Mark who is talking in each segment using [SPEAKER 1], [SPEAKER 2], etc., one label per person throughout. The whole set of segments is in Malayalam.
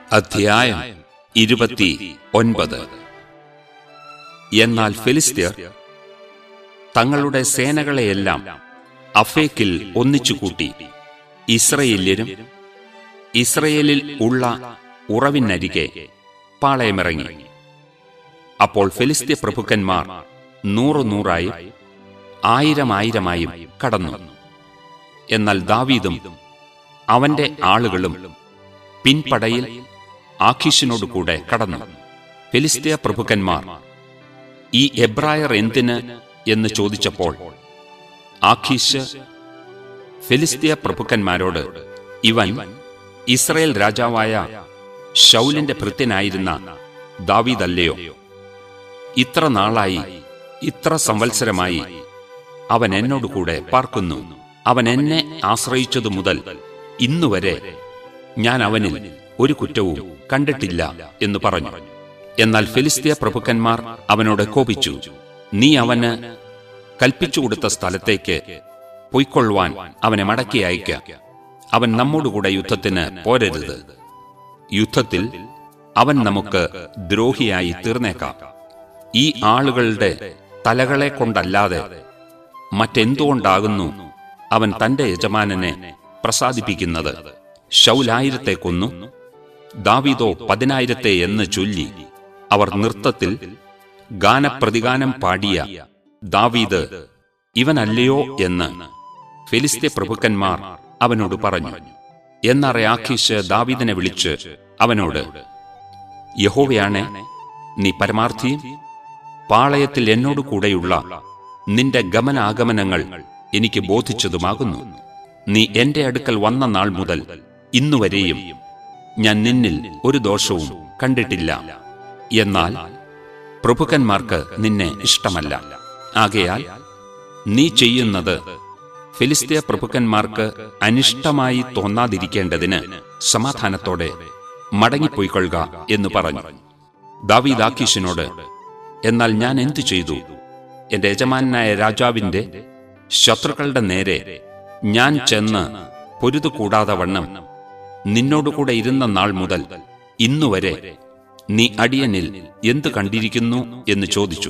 [SPEAKER 1] അധ്യായം ഇരുപത്തി ഒൻപത് എന്നാൽ ഫിലിസ്തീർ തങ്ങളുടെ സേനകളെയെല്ലാം അഫേക്കിൽ ഒന്നിച്ചുകൂട്ടി ഇസ്രയേല്യരും ഇസ്രയേലിൽ ഉള്ള ഉറവിനരികെ പാളയമിറങ്ങി അപ്പോൾ ഫിലിസ്തീയ പ്രഭുക്കന്മാർ നൂറു നൂറായും ആയിരം ആയിരമായും കടന്നു എന്നാൽ ദാവീദും അവന്റെ ആളുകളും പിൻപടയിൽ ആഖീഷിനോട് കൂടെ കടന്നു ഫിലിസ്തീയ പ്രഭുക്കന്മാർ ഈ എബ്രായർ എന്തിന് എന്ന് ചോദിച്ചപ്പോൾ ആഖീഷ് ഫിലിസ്തീയ പ്രഭുക്കന്മാരോട് ഇവൻ ഇസ്രയേൽ രാജാവായ ഷൗലിന്റെ ഭൃത്യനായിരുന്ന ദാവീദല്ലയോ ഇത്ര നാളായി ഇത്ര സംവത്സരമായി അവൻ എന്നോട് കൂടെ പാർക്കുന്നു അവൻ എന്നെ ആശ്രയിച്ചതു മുതൽ ഇന്നുവരെ ഞാൻ അവനിൽ ഒരു കുറ്റവും കണ്ടിട്ടില്ല എന്ന് പറഞ്ഞു എന്നാൽ ഫിലിസ്തീയ പ്രഭുക്കന്മാർ അവനോട് കോപിച്ചു നീ അവന് കൽപ്പിച്ചു കൊടുത്ത സ്ഥലത്തേക്ക് പൊയ്ക്കൊള്ളുവാൻ അവനെ മടക്കി അയക്ക അവൻ നമ്മോടുകൂടെ യുദ്ധത്തിന് പോരരുത് യുദ്ധത്തിൽ അവൻ നമുക്ക് ദ്രോഹിയായി തീർന്നേക്കാം ഈ ആളുകളുടെ തലകളെ കൊണ്ടല്ലാതെ മറ്റെന്തുകൊണ്ടാകുന്നു അവൻ തന്റെ യജമാനനെ പ്രസാദിപ്പിക്കുന്നത് ഷൗലായിരത്തെ കൊന്നു ദാവീദോ പതിനായിരത്തെ എന്ന് ചൊല്ലി അവർ നൃത്തത്തിൽ ഗാനപ്രതിഗാനം പാടിയ ദാവീദ് ഇവനല്ലയോ എന്ന് ഫിലിസ്തീയ പ്രഭുക്കന്മാർ അവനോട് പറഞ്ഞു എന്നറിയാഖീഷ് ദാവീദിനെ വിളിച്ച് അവനോട് യഹോവയാണെ നീ പരമാർത്ഥിയും പാളയത്തിൽ എന്നോട് കൂടെയുള്ള നിന്റെ ഗമനാഗമനങ്ങൾ എനിക്ക് ബോധിച്ചതുമാകുന്നു നീ എന്റെ അടുക്കൽ വന്ന നാൾ മുതൽ ഇന്നുവരെയും ഞാൻ നിന്നിൽ ഒരു ദോഷവും കണ്ടിട്ടില്ല എന്നാൽ പ്രഭുക്കന്മാർക്ക് നിന്നെ ഇഷ്ടമല്ല ആകയാൽ നീ ചെയ്യുന്നത് ഫിലിസ്തീയ പ്രഭുക്കന്മാർക്ക് അനിഷ്ടമായി തോന്നാതിരിക്കേണ്ടതിന് സമാധാനത്തോടെ മടങ്ങിപ്പോയിക്കൊള്ളുക എന്ന് പറഞ്ഞു ദാവീദ് ആക്കീഷിനോട് എന്നാൽ ഞാൻ എന്തു ചെയ്തു എന്റെ യജമാനായ രാജാവിന്റെ ശത്രുക്കളുടെ നേരെ ഞാൻ ചെന്ന് പൊരുതു കൂടാതെ വണ്ണം നിന്നോടുകൂടെ ഇരുന്ന നാൾ മുതൽ ഇന്നുവരെ നീ അടിയനിൽ എന്തു കണ്ടിരിക്കുന്നു എന്ന് ചോദിച്ചു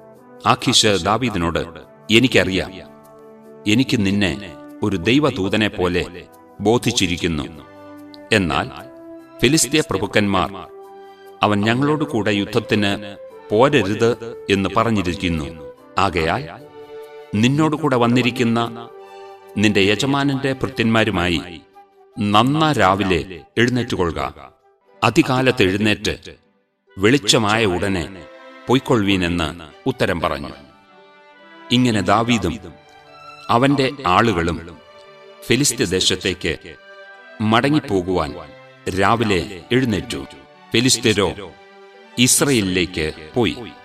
[SPEAKER 1] ആഖിഷ് ദാവീദിനോട് എനിക്കറിയാം എനിക്ക് നിന്നെ ഒരു ദൈവദൂതനെ പോലെ ബോധിച്ചിരിക്കുന്നു എന്നാൽ ഫിലിസ്തീയ പ്രഭുക്കന്മാർ അവൻ ഞങ്ങളോട് കൂടെ യുദ്ധത്തിന് പോരരുത് എന്ന് പറഞ്ഞിരിക്കുന്നു ആകയാൽ നിന്നോടുകൂടെ വന്നിരിക്കുന്ന നിന്റെ യജമാനന്റെ ഭൃത്യന്മാരുമായി നന്ന രാവിലെ എഴുന്നേറ്റുകൊള്ളുക അതികാലത്ത് എഴുന്നേറ്റ് വെളിച്ചമായ ഉടനെ പൊയ്ക്കൊള്ളുവീനെന്ന് ഉത്തരം പറഞ്ഞു ഇങ്ങനെ ദാവീദും അവന്റെ ആളുകളും ഫിലിസ്ത്യ ദേശത്തേക്ക് മടങ്ങിപ്പോകുവാൻ രാവിലെ എഴുന്നേറ്റു ഫിലിസ്ത്യരോ ഇസ്രയേലിലേക്ക് പോയി